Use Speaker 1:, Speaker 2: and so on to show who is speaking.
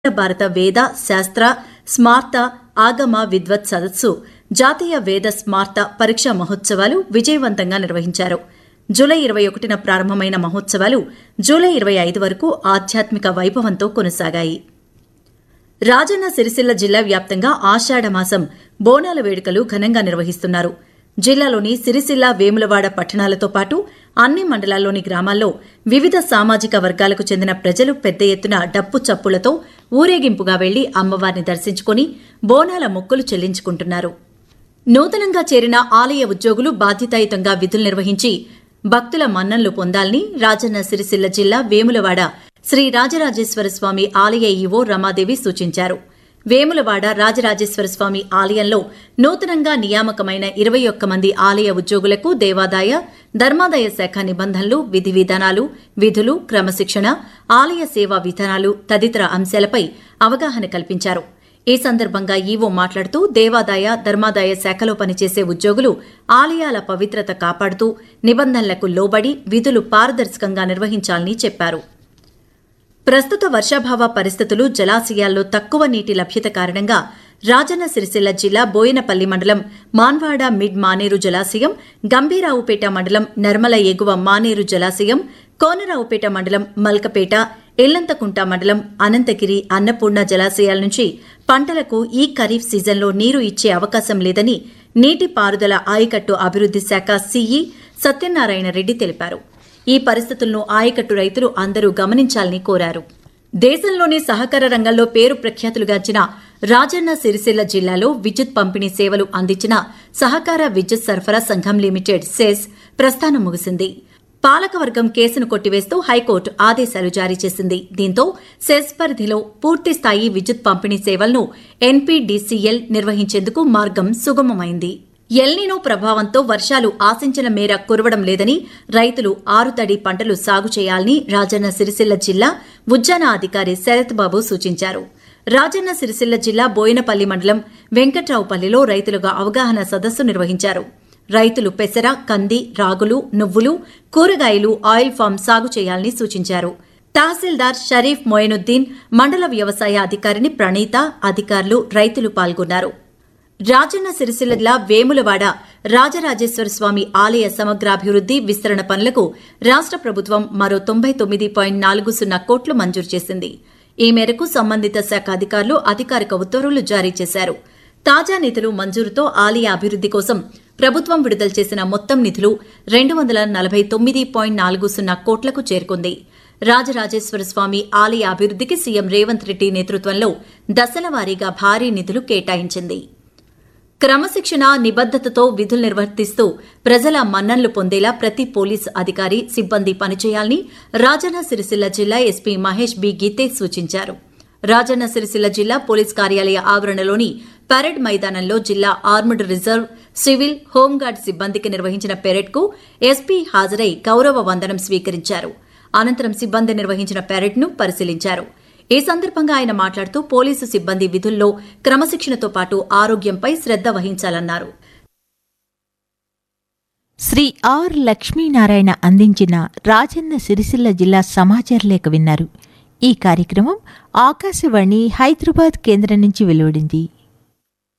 Speaker 1: భారత వేద శాస్త్ర స్మార్త ఆగమ విద్వత్ సదస్సు జాతీయ వేద స్మార్త పరీక్షా మహోత్సవాలు విజయవంతంగా నిర్వహించారు జూలై ఇరవై ఒకటిన ప్రారంభమైన మహోత్సవాలు జూలై ఇరవై ఐదు వరకు ఆధ్యాత్మిక వైభవంతో కొనసాగాయి రాజన్న సిరిసిల్ల జిల్లా వ్యాప్తంగా ఆషాఢమాసం బోనాల వేడుకలు ఘనంగా నిర్వహిస్తున్నారు జిల్లాలోని సిరిసిల్ల వేములవాడ పట్టణాలతో పాటు అన్ని మండలాల్లోని గ్రామాల్లో వివిధ సామాజిక వర్గాలకు చెందిన ప్రజలు పెద్ద ఎత్తున డప్పు చప్పులతో ఊరేగింపుగా వెళ్లి అమ్మవారిని దర్శించుకుని బోనాల మొక్కులు చెల్లించుకుంటున్నారు నూతనంగా చేరిన ఆలయ ఉద్యోగులు బాధ్యతాయుతంగా విధులు నిర్వహించి భక్తుల మన్నన్లు పొందాలని రాజన్న సిరిసిల్ల జిల్లా వేములవాడ శ్రీ రాజరాజేశ్వర స్వామి ఆలయ ఈవో రమాదేవి సూచించారు వేములవాడ రాజరాజేశ్వర స్వామి ఆలయంలో నూతనంగా నియామకమైన ఇరవై ఒక్క మంది ఆలయ ఉద్యోగులకు దేవాదాయ ధర్మాదాయ శాఖ నిబంధనలు విధి విధానాలు విధులు క్రమశిక్షణ ఆలయ సేవా విధానాలు తదితర అంశాలపై అవగాహన కల్పించారు ఈ సందర్భంగా ఈవో మాట్లాడుతూ దేవాదాయ ధర్మాదాయ శాఖలో పనిచేసే ఉద్యోగులు ఆలయాల పవిత్రత కాపాడుతూ నిబంధనలకు లోబడి విధులు పారదర్శకంగా నిర్వహించాలని చెప్పారు ప్రస్తుత వర్షాభావ పరిస్థితులు జలాశయాల్లో తక్కువ నీటి లభ్యత కారణంగా రాజన్న సిరిసిల్ల జిల్లా బోయనపల్లి మండలం మాన్వాడ మిడ్ మానేరు జలాశయం గంభీరావుపేట మండలం నర్మల ఎగువ మానేరు జలాశయం కోనరావుపేట మండలం మల్కపేట ఇల్లంతకుంట మండలం అనంతగిరి అన్నపూర్ణ జలాశయాల నుంచి పంటలకు ఈ ఖరీఫ్ సీజన్లో నీరు ఇచ్చే అవకాశం లేదని నీటిపారుదల ఆయకట్టు అభివృద్ది శాఖ సీఈ సత్యనారాయణ రెడ్డి తెలిపారు ఈ పరిస్థితులను ఆయకట్టు రైతులు అందరూ గమనించాలని కోరారు దేశంలోనే సహకార రంగంలో పేరు ప్రఖ్యాతులుగాంచిన రాజన్న సిరిసిల్ల జిల్లాలో విద్యుత్ పంపిణీ సేవలు అందించిన సహకార విద్యుత్ సరఫరా సంఘం లిమిటెడ్ సెస్ ప్రస్థానం ముగిసింది పాలకవర్గం కేసును కొట్టివేస్తూ హైకోర్టు ఆదేశాలు జారీ చేసింది దీంతో సెస్ పరిధిలో పూర్తిస్థాయి విద్యుత్ పంపిణీ సేవలను ఎన్పీడీసీఎల్ నిర్వహించేందుకు మార్గం సుగమమైంది ఎల్నినో ప్రభావంతో వర్షాలు ఆశించిన మేర కురవడం లేదని రైతులు ఆరుతడి పంటలు సాగు చేయాలని రాజన్న సిరిసిల్ల జిల్లా ఉద్యాన అధికారి శరత్ బాబు సూచించారు రాజన్న సిరిసిల్ల జిల్లా బోయినపల్లి మండలం వెంకట్రావుపల్లిలో రైతులుగా అవగాహన సదస్సు నిర్వహించారు రైతులు పెసర కంది రాగులు నువ్వులు కూరగాయలు ఆయిల్ ఫామ్ సాగు చేయాలని సూచించారు తహసీల్దార్ షరీఫ్ మొయినుద్దీన్ మండల వ్యవసాయ అధికారిని ప్రణీత అధికారులు రైతులు పాల్గొన్నారు రాజన్న సిరిసిల్ల జిల్లా వేములవాడ రాజరాజేశ్వర స్వామి ఆలయ సమగ్రాభివృద్ది విస్తరణ పనులకు రాష్ట ప్రభుత్వం మరో తొంభై తొమ్మిది పాయింట్ నాలుగు సున్నా కోట్లు మంజూరు చేసింది ఈ మేరకు సంబంధిత శాఖ అధికారులు అధికారిక ఉత్తర్వులు జారీ చేశారు తాజా నిధులు మంజూరుతో ఆలయ అభివృద్ది కోసం ప్రభుత్వం విడుదల చేసిన మొత్తం నిధులు రెండు వందల నలభై తొమ్మిది పాయింట్ నాలుగు సున్నా కోట్లకు చేరుకుంది రాజరాజేశ్వర స్వామి ఆలయ అభివృద్దికి సీఎం రేవంత్ రెడ్డి నేతృత్వంలో దశల వారీగా భారీ నిధులు కేటాయించింది క్రమశిక్షణ నిబద్దతతో విధులు నిర్వర్తిస్తూ ప్రజల మన్నన్లు పొందేలా ప్రతి పోలీసు అధికారి సిబ్బంది పనిచేయాలని రాజన్న సిరిసిల్ల జిల్లా ఎస్పీ మహేష్ బి గీతే సూచించారు రాజన్న సిరిసిల్ల జిల్లా పోలీస్ కార్యాలయ ఆవరణలోని పరేడ్ మైదానంలో జిల్లా ఆర్మడ్ రిజర్వ్ సివిల్ హోంగార్డ్ సిబ్బందికి నిర్వహించిన పెరేడ్కు ఎస్పీ హాజరై గౌరవ వందనం స్వీకరించారు అనంతరం సిబ్బంది నిర్వహించిన పెరేడ్ను పరిశీలించారు ఈ సందర్భంగా ఆయన మాట్లాడుతూ పోలీసు సిబ్బంది విధుల్లో క్రమశిక్షణతో పాటు ఆరోగ్యంపై శ్రద్ద వహించాలన్నారు
Speaker 2: శ్రీ ఆర్ లక్ష్మీనారాయణ అందించిన రాజన్న సిరిసిల్ల జిల్లా సమాచార లేఖ విన్నారు ఈ కార్యక్రమం ఆకాశవాణి హైదరాబాద్ కేంద్రం నుంచి వెలువడింది